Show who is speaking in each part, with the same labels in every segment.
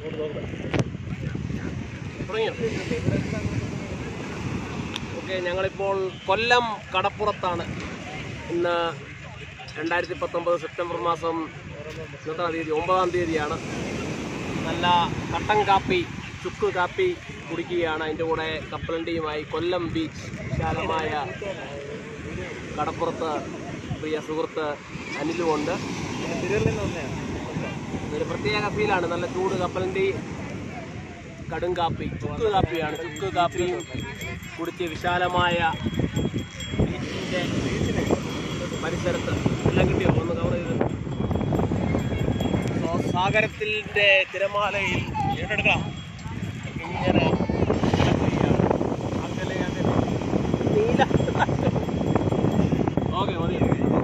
Speaker 1: തുടങ്ങിയോ ഓക്കെ ഞങ്ങളിപ്പോൾ കൊല്ലം കടപ്പുറത്താണ് ഇന്ന് രണ്ടായിരത്തി പത്തൊമ്പത് സെപ്റ്റംബർ മാസം ഇന്നത്തെ തീയതി ഒമ്പതാം തീയതിയാണ് നല്ല കട്ടൻ കാപ്പി ചുക്ക് കാപ്പി കുടിക്കുകയാണ് അതിൻ്റെ കൂടെ കപ്പലണ്ടിയുമായി കൊല്ലം ബീച്ച് വിശാലമായ കടപ്പുറത്ത് പ്രിയ സുഹൃത്ത് അനിലുമുണ്ട് ഒരു പ്രത്യേക ഫീലാണ് നല്ല ചൂട് കപ്പലണ്ടി കടും കാപ്പി ചുക്ക് കാപ്പിയാണ് ചുക്ക് കാപ്പിയും കുടിച്ച് വിശാലമായ ബീച്ചിൻ്റെ പരിസരത്ത് എല്ലാം കിട്ടിയോ ഒന്ന് കവർ ചെയ്ത് സോ, സാഗരത്തിൻ്റെ തിരമാലയിൽ ഏറ്റെടുക്കാം ഇങ്ങനെ കിടക്കുകയാണ്. അകലെ അകലെ നീല ഓക്കെ മതി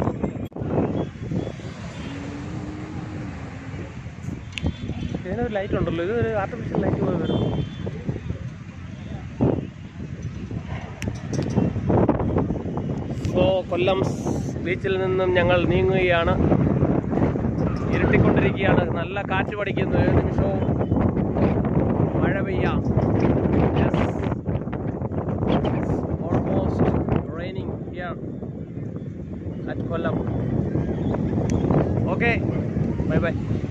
Speaker 1: ഇതിനൊരു ലൈറ്റ് ഉണ്ടല്ലോ ഇത് ഒരു ആർട്ടിഫിഷ്യൽ ലൈറ്റ് പോലെ വരും സോ കൊല്ലം ബീച്ചിൽ നിന്നും ഞങ്ങൾ നീങ്ങുകയാണ് ഇരുട്ടിക്കൊണ്ടിരിക്കുകയാണ് നല്ല കാറ്റ് പഠിക്കുന്നു ഏത് നിമിഷവും മഴ പെയ്യാം almost raining here at Kollam okay bye by